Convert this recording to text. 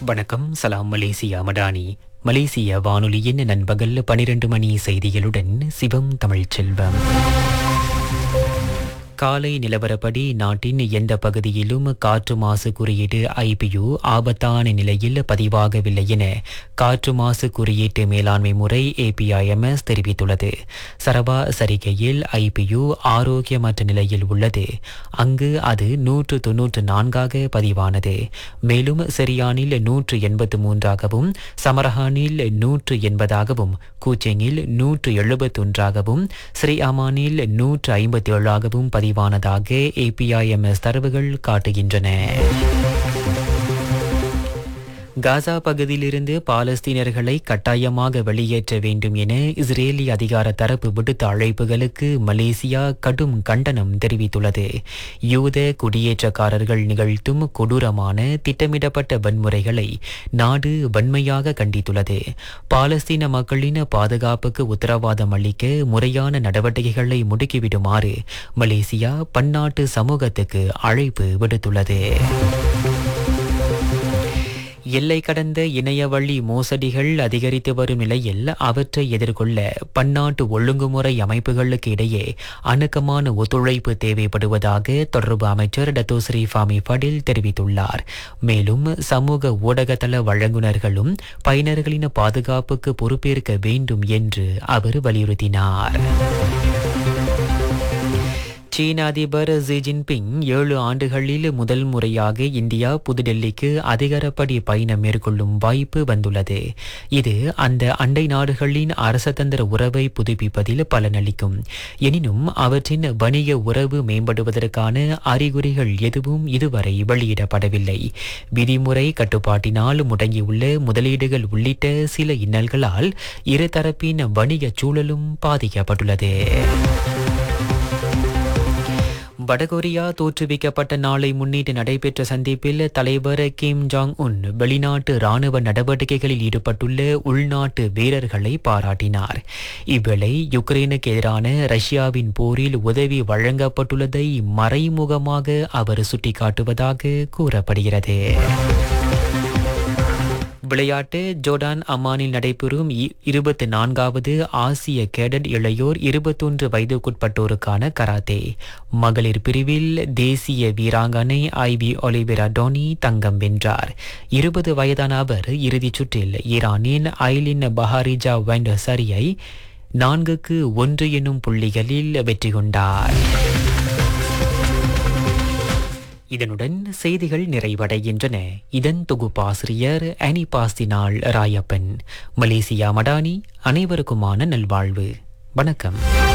வணக்கம் சலாம் மலேசியா மடானி மலேசிய வானொலியின் நண்பகல் பனிரெண்டு மணி செய்திகளுடன் சிவம் தமிழ்ச்செல்வம் காலை நிலவரப்படி நாட்டின் எந்த பகுதியிலும் காற்று மாசு குறியீடு ஐபியு ஆபத்தான நிலையில் பதிவாகவில்லை என காற்று மாசு குறியீட்டு மேலாண்மை முறை ஏபிஐஎம்எஸ் தெரிவித்துள்ளது சரவா சரிகையில் ஐபியு ஆரோக்கியமற்ற நிலையில் உள்ளது அங்கு அது நூற்று தொன்னூற்று நான்காக பதிவானது மேலும் செரியானில் நூற்று எண்பத்து மூன்றாகவும் சமரஹானில் நூற்று எண்பதாகவும் கூச்செங்கில் நூற்று எழுபத்தொன்றாகவும் ஸ்ரீ அமானில் நூற்று ஐம்பத்தி ஏழாகவும் பதிவானதாக ஏபிஐஎம்எஸ் தரவுகள் காட்டுகின்றன காசா பகுதியிலிருந்து பாலஸ்தீனர்களை கட்டாயமாக வெளியேற்ற வேண்டும் என இஸ்ரேலி அதிகார தரப்பு விடுத்த அழைப்புகளுக்கு மலேசியா கடும் கண்டனம் தெரிவித்துள்ளது யூத குடியேற்றக்காரர்கள் நிகழ்த்தும் கொடூரமான திட்டமிடப்பட்ட வன்முறைகளை நாடு வன்மையாக கண்டித்துள்ளது பாலஸ்தீன மக்களின் பாதுகாப்புக்கு உத்தரவாதம் அளிக்க முறையான நடவடிக்கைகளை முடுக்கிவிடுமாறு மலேசியா பன்னாட்டு சமூகத்துக்கு அழைப்பு விடுத்துள்ளது எல்லை கடந்த இணையவழி மோசடிகள் அதிகரித்து வரும் நிலையில் அவற்றை எதிர்கொள்ள பன்னாட்டு ஒழுங்குமுறை அமைப்புகளுக்கு இடையே அணுக்கமான ஒத்துழைப்பு தேவைப்படுவதாக தொடர்பு அமைச்சர் டத்தோஸ்ரீ ஃபாமி ஃபடில் தெரிவித்துள்ளார் மேலும் சமூக ஊடகத்தள வழங்குனர்களும் பயனர்களின் பாதுகாப்புக்கு பொறுப்பேற்க வேண்டும் என்று அவர் வலியுறுத்தினார் சீன அதிபர் ஜி ஜின்பிங் ஏழு ஆண்டுகளில் முதல் முறையாக இந்தியா புதுடெல்லிக்கு அதிகாரப்படி பயணம் மேற்கொள்ளும் வாய்ப்பு வந்துள்ளது இது அந்த அண்டை நாடுகளின் அரசதந்திர உறவை புதுப்பிப்பதில் பலனளிக்கும் எனினும் அவற்றின் வணிக உறவு மேம்படுவதற்கான அறிகுறிகள் எதுவும் இதுவரை வெளியிடப்படவில்லை விதிமுறை கட்டுப்பாட்டினால் முடங்கியுள்ள முதலீடுகள் உள்ளிட்ட சில இன்னல்களால் இருதரப்பின் வணிக சூழலும் பாதிக்கப்பட்டுள்ளது வடகொரியா தோற்றுவிக்கப்பட்ட நாளை முன்னிட்டு நடைபெற்ற சந்திப்பில் தலைவர் கிம் ஜாங் உன் வெளிநாட்டு ராணுவ நடவடிக்கைகளில் ஈடுபட்டுள்ள உள்நாட்டு வீரர்களை பாராட்டினார் இவ்வேளை யுக்ரைனுக்கு எதிரான ரஷ்யாவின் போரில் உதவி வழங்கப்பட்டுள்ளதை மறைமுகமாக அவர் சுட்டிக்காட்டுவதாக கூறப்படுகிறது விளையாட்டு ஜோர்டான் அம்மானில் நடைபெறும் இருபத்தி நான்காவது ஆசிய கேடட் இளையோர் இருபத்தொன்று வயதுக்குட்பட்டோருக்கான கராத்தே மகளிர் பிரிவில் தேசிய வீராங்கனை ஐவி ஒலிவிரா டோனி தங்கம் வென்றார் இருபது வயதான அவர் இறுதிச் சுற்றில் ஈரானின் ஐலின் பஹாரிஜா வெண்டசரியை நான்குக்கு ஒன்று எனும் புள்ளிகளில் வெற்றி கொண்டார் இதனுடன் செய்திகள் நிறைவடைகின்றன இதன் தொகுப்பாசிரியர் அனி பாஸ்தினாள் ராயப்பன் மலேசியா மடானி அனைவருக்குமான நல்வாழ்வு வணக்கம்